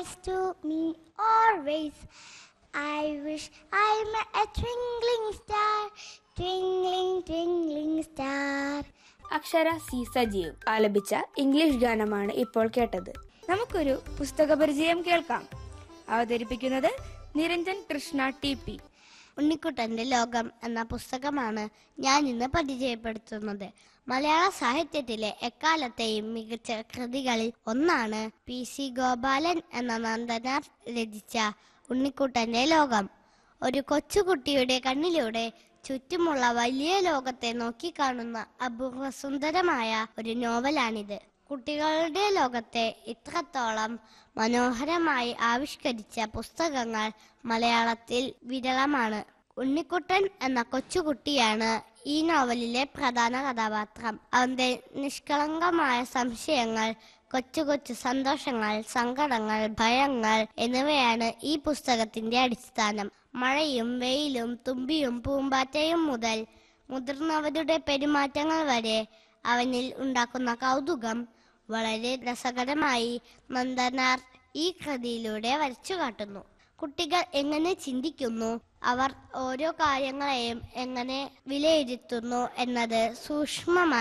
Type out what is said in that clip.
to me always. I wish I'm a twinkling star, twinkling, twinkling star. Akshara C Sajeev ആലപിച്ച English ഗാനമാണ് ഇപ്പോൾ കേട്ടത് നമുക്കൊരു പുസ്തക പരിചയം കേൾക്കാം അവതരിപ്പിക്കുന്നത് നിരഞ്ജൻ കൃഷ്ണ ടി പി ഉണ്ണിക്കുട്ടന്റെ ലോകം എന്ന പുസ്തകമാണ് ഞാൻ ഇന്ന് പരിചയപ്പെടുത്തുന്നത് മലയാള സാഹിത്യത്തിലെ എക്കാലത്തെയും മികച്ച കൃതികളിൽ ഒന്നാണ് പി സി ഗോപാലൻ എന്ന നന്ദനാർ രചിച്ച ഉണ്ണിക്കുട്ടന്റെ ലോകം ഒരു കൊച്ചുകുട്ടിയുടെ കണ്ണിലൂടെ ചുറ്റുമുള്ള വലിയ ലോകത്തെ നോക്കിക്കാണുന്ന അപൂർവ സുന്ദരമായ ഒരു നോവലാണിത് കുട്ടികളുടെ ലോകത്തെ ഇത്രത്തോളം മനോഹരമായി ആവിഷ്കരിച്ച പുസ്തകങ്ങൾ മലയാളത്തിൽ വിരളമാണ് ഉണ്ണിക്കുട്ടൻ എന്ന കൊച്ചുകുട്ടിയാണ് ഈ നോവലിലെ പ്രധാന കഥാപാത്രം അവന്റെ നിഷ്കളങ്കമായ സംശയങ്ങൾ കൊച്ചു കൊച്ചു സന്തോഷങ്ങൾ സങ്കടങ്ങൾ ഭയങ്ങൾ എന്നിവയാണ് ഈ പുസ്തകത്തിന്റെ അടിസ്ഥാനം മഴയും വെയിലും തുമ്പിയും പൂമ്പാറ്റയും മുതൽ മുതിർന്നവരുടെ പെരുമാറ്റങ്ങൾ വരെ അവനിൽ ഉണ്ടാക്കുന്ന കൗതുകം വളരെ രസകരമായി നന്ദനാർ ഈ കൃതിയിലൂടെ വരച്ചു കാട്ടുന്നു കുട്ടികൾ എങ്ങനെ ചിന്തിക്കുന്നു അവർ ഓരോ കാര്യങ്ങളെയും എങ്ങനെ വിലയിരുത്തുന്നു എന്നത് സൂക്ഷ്മമായി